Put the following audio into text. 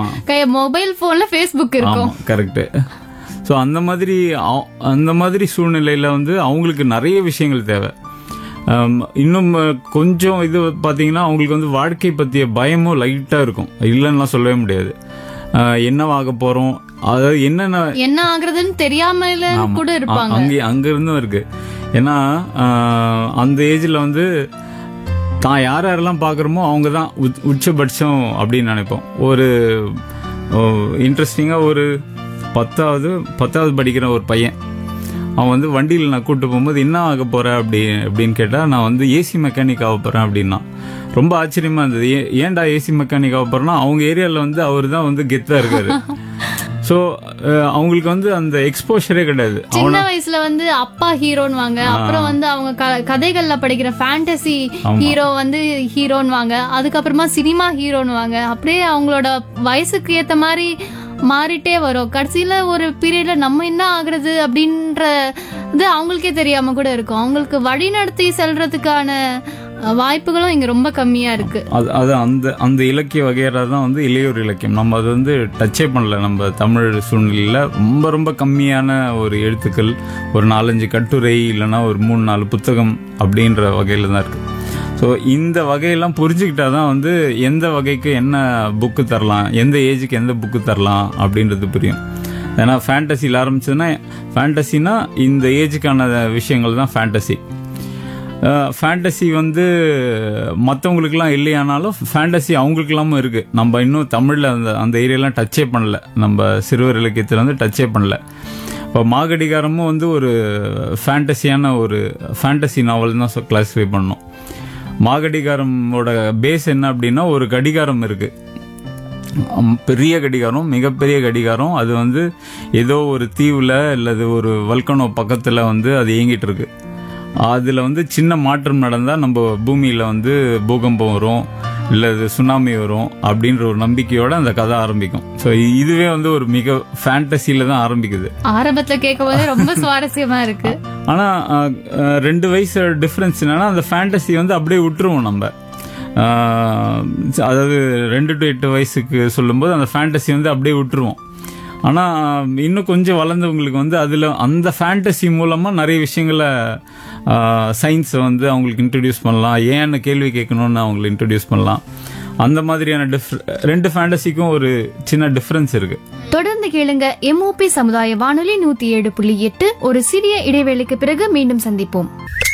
கை mobile போன்ல Facebook இருக்கும் ஆமா கரெக்ட் ஸோ அந்த மாதிரி அவ- அந்த மாதிரி சூழ்நிலையில வந்து அவங்களுக்கு நிறைய விஷயங்கள் தேவை ஆம், இன்னும் அஹ், கொஞ்சம் இது பாத்தீங்கன்னா அவங்களுக்கு வந்து வாழ்க்கை பத்திய பயமும் லைட்டா இருக்கும் இல்லைன்னா சொல்லவே முடியாது ஆஹ், என்னவாக போறோம் அதாவது என்னென்ன என்ன ஆகுறதுன்னு தெரியாமல ஆமா. கூட அ- இருப்பாங்க அங்கே அங்க இருந்தும் இருக்கு ஏன்னா ஆஹ், அந்த ஏஜ்ல வந்து தான் யார் யாரெல்லாம் பார்க்குறோமோ அவங்க தான் உச்- உச்சபட்சம் அப்படின்னு நினைப்போம் ஒரு இன்ட்ரெஸ்டிங்காக ஒரு பத்தாவது பத்தாவது படிக்கிற ஒரு பையன் அவன் வந்து வண்டியில் நான் கூட்டு போகும்போது என்ன ஆக போற அப்படி அப்படின்னு கேட்டால் நான் வந்து ஏசி மெக்கானிக் ஆக போறேன் அப்படின்னா ரொம்ப ஆச்சரியமா இருந்தது ஏ- ஏன்டா ஏசி மெக்கானிக் ஆக போறேன்னா அவங்க ஏரியாவில் வந்து அவர் தான் வந்து கெத்தா இருக்காரு ஸோ அவங்களுக்கு வந்து அந்த எக்ஸ்போஷரே கிடையாது சின்ன வயசுல வந்து அப்பா ஹீரோன்னு வாங்க அப்புறம் வந்து அவங்க க- கதைகள்ல படிக்கிற ஃபேண்டசி ஹீரோ வந்து ஹீரோன்னு வாங்க அதுக்கப்புறமா சினிமா ஹீரோன்னு வாங்க அப்படியே அவங்களோட வயசுக்கு ஏத்த மாதிரி மாறிட்டே வரும் கடைசியில ஒரு பீரியட்ல நம்ம என்ன ஆகுறது அப்படின்ற இது அவங்களுக்கே தெரியாம கூட இருக்கும் அவங்களுக்கு வழி நடத்தி செல்றதுக்கான அஹ், வாய்ப்புகளும் இங்க ரொம்ப கம்மியா இருக்கு அது அது அந்த அந்த இலக்கிய வகையறா தான் வந்து இளையோர் இலக்கியம் நம்ம அது வந்து டச்சே பண்ணல நம்ம தமிழ் சூழ்நிலையில் ரொம்ப ரொம்ப கம்மியான ஒரு எழுத்துக்கள் ஒரு நாலஞ்சு கட்டுரை இல்லைன்னா ஒரு மூணு நாலு புத்தகம் அப்படின்ற வகையில் தான் இருக்கு ஸோ இந்த வகையெல்லாம் புரிஞ்சுக்கிட்டா தான் வந்து எந்த வகைக்கு என்ன புக்கு தரலாம் எந்த ஏஜுக்கு எந்த புக்கு தரலாம் அப்படின்றது புரியும் ஏன்னா ஃபேண்டசியில் ஆரம்பிச்சதுன்னா ஃபேண்டசினா இந்த ஏஜுக்கான விஷயங்கள் தான் ஃபேண்டசி ஃபேண்டசி வந்து மற்றவங்களுக்குலாம் இல்லையானாலும் ஃபேண்டசி அவங்களுக்குலாமும் இருக்கு நம்ம இன்னும் தமிழில் அந்த அந்த ஏரியாலாம் டச்சே பண்ணல நம்ம சிறுவர் இலக்கியத்தில் வந்து டச்சே பண்ணல இப்போ மாகடிகாரமும் வந்து ஒரு ஃபேண்டசியான ஒரு ஃபேண்டசி நாவல் தான் கிளாஸிஃபை பண்ணோம் மாகடிகாரமோட பேஸ் என்ன அப்படின்னா ஒரு கடிகாரம் இருக்கு அம், பெரிய கடிகாரம் மிகப்பெரிய கடிகாரம் அது வந்து ஏதோ ஒரு தீவுல அல்லது ஒரு வல்கனோ பக்கத்துல வந்து அது இயங்கிட்டு இருக்கு அதுல வந்து சின்ன மாற்றம் நடந்தா நம்ம பூமியில வந்து பூகம்பம் வரும் இல்ல இது சுனாமி வரும் அப்படின்ற ஒரு நம்பிக்கையோட அந்த கதை ஆரம்பிக்கும் ஸோ இதுவே வந்து ஒரு மிக ஃபேண்டசியில தான் ஆரம்பிக்குது ஆரம்பத்துல கேட்கும் போது ரொம்ப சுவாரஸ்யமா இருக்கு ஆனா அஹ், அஹ், ரெண்டு வயசு டிஃபரன்ஸ் என்னன்னா அந்த ஃபேண்டசி வந்து அப்படியே விட்டுருவோம் நம்ம அஹ், அதாவது ரெண்டு டு எட்டு வயசுக்கு சொல்லும்போது அந்த ஃபேண்டசி வந்து அப்படியே விட்டுருவோம் ஆனா இன்னும் கொஞ்சம் வளர்ந்தவங்களுக்கு வந்து அதுல அந்த ஃபேண்டசி மூலமா நிறைய விஷயங்களை சயின்ஸை வந்து அவங்களுக்கு இன்ட்ரடியூஸ் பண்ணலாம் ஏன்னு கேள்வி கேட்கணும்னு அவங்களை இன்ட்ரடியூஸ் பண்ணலாம் அந்த மாதிரியான டிஃப்ர ரெண்டு ஃபேண்டசிக்கும் ஒரு சின்ன டிஃபரன்ஸ் இருக்கு தொடர்ந்து கேளுங்க எம்ஓபி சமுதாய வானொலி நூத்தி ஏழு புள்ளி எட்டு ஒரு சிறிய இடைவேளைக்கு பிறகு மீண்டும் சந்திப்போம்